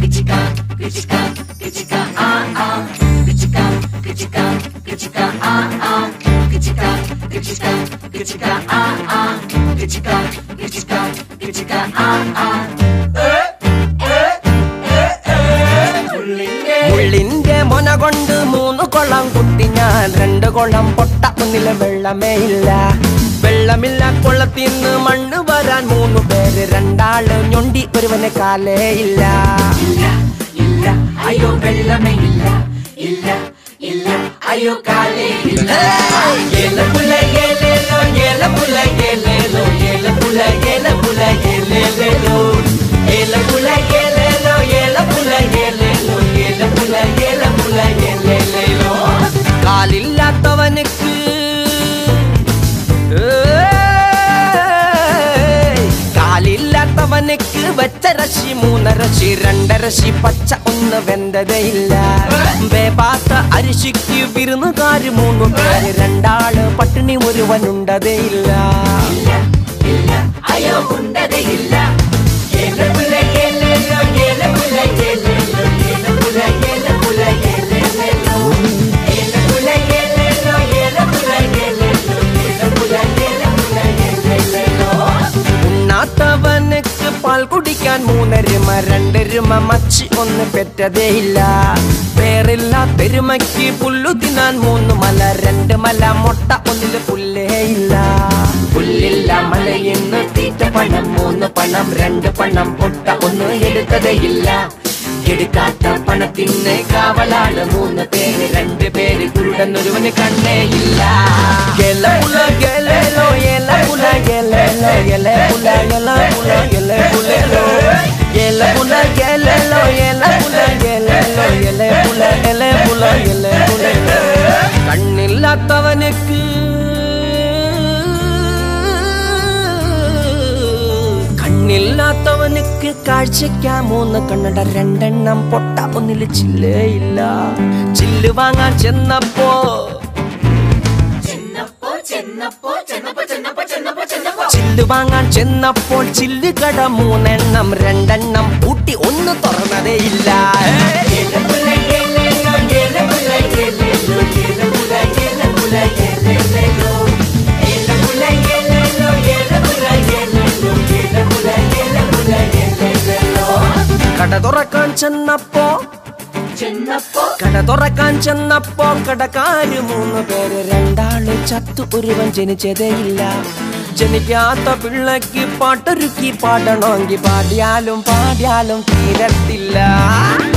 മുള്ളിന്റെ മൊന കൊണ്ട് മൂന്ന് കൊള്ളം കുത്തി ഞാൻ രണ്ട് കൊള്ളം പൊട്ട ഒന്നിലെ വെള്ളമേ ഇല്ല വെള്ളമില്ല കൊള്ളത്തിന്ന് മണ്ണ് വരാൻ മൂന്ന് പേര് രണ്ടാള് ഞൊണ്ടി ഒരുവനെ കാലേ ഇല്ല ഇല്ല അയ്യോ വെള്ളമേ ഇല്ല ഇല്ല ഇല്ല അയ്യോ കാലേ ഇല്ല ഏലപ്പുല ഏലേലോ ഏലപ്പുല ഏലേലോ ഏലപ്പുല ഏലപ്പുല ഏലേലോ ഏലപ്പുല ഏലേലോ ഏലപ്പുല ഏലേലോ ഏലപ്പുല ഏലപ്പുല ഏലേലോ കാലില്ലാത്തവനുക്ക് ഏയ്! കാലില്ലാത്തവനുക്ക് വെച്ച രശി മൂന്നരശി രണ്ടരശി പച്ച ഒന്ന് വെന്തതയില്ല വേപാത്ത അരിശിക്ക് വിരുന്നുകാര് മൂന്ന് പേര് രണ്ടാള് പട്ടിണി ഒരുവനുണ്ടതേയില്ല ഇല്ല അയ്യോ ഉണ്ടതേ ഇല്ല ഏലപ്പുല ഏലേലോ ഏലപ്പുല ഏലേലോ ഏലപ്പുല ഏലപ്പുല ഏലേലോ ഏലപ്പുല ഏലേലോ ഏലപ്പുല ഏലേലോ ഏലപ്പുല ഏലപ്പുല ഏലേലോ ഉണ്ണാത്തവനുക്ക് പാൽ കുടിക്കാൻ മൂന്നരുമ രണ്ടരുമ മച്ചി ഒന്ന് പെറ്റതേയില്ല പേരില്ല പെരുമയ്ക്ക് പുല്ലു തിന്നാൻ മൂന്ന് മല രണ്ട് മല മുട്ട ഒന്നില് പുല്ലേ ഇല്ല പുല്ലില്ല മലയിന്ന് തീറ്റ പണം മൂന്ന് പണം രണ്ട് പണം പൊട്ട ഒന്ന് എടുത്തതേയില്ല എടുക്കാത്ത പണത്തിന് കാവലാണ് മൂന്ന് പേര് രണ്ട് പേര് കുരുടൻ ഒരുവന് കണ്ണേ ഇല്ല ഗെലപുല ഗെലേലോ എലപുല ഗെലേലോ എലപുല എലപുല എലപുലേലോ എലപുല ഗെലേലോ എലപുല ഗെലേലോ എലപുല എലപുല എലപുലേലോ കണ്ണില്ലാത്തവനുക്ക് കണ്ണില്ലാത്തവനുക്ക് കാഴ്ചയ്ക്കാ മൂന്ന് കണ്ണട രണ്ടെണ്ണം പൊട്ട ഒന്നില് ചില്ലേ ഇല്ല ചില്ല് വാങ്ങാൻ ചെന്നപ്പോ ചെന്നപ്പോ ചെന്നപ്പോ ചെന്നപ്പോ ചെന്നപ്പോ ചെന്നപ്പോ ചെന്നപ്പോ ചില്ല് വാങ്ങാൻ ചെന്നപ്പോൾ ചില്ല് കട മൂന്നെണ്ണം രണ്ടെണ്ണം പൂട്ടി ഒന്ന് തുറന്നതേ ഇല്ല ഏലപ്പുല ഏലേലോ ഏലപ്പുല ഏലേലോ ഏലപ്പുല ഏലപ്പുല ഏലേലോ ഏലപ്പുല ഏലേലോ ഏലപ്പുല ഏലേലോ ഏലപ്പുല ഏലപ്പുല ഏലേലോ കട തുറക്കാൻ ചെന്നപ്പോ ചെന്നപ്പോ കട തുറക്കാൻ ചെന്നപ്പോ കടക്കാര് മൂന്ന് പേര് രണ്ടാള് ചത്തു ഒരുവൻ ജനിച്ചതേ ഇല്ല ജനിക്കാത്ത പിള്ളക്ക് പാട്ടൊരുക്കി പാടണമെങ്കിൽ പാടിയാലും പാടിയാലും തീരത്തില്ല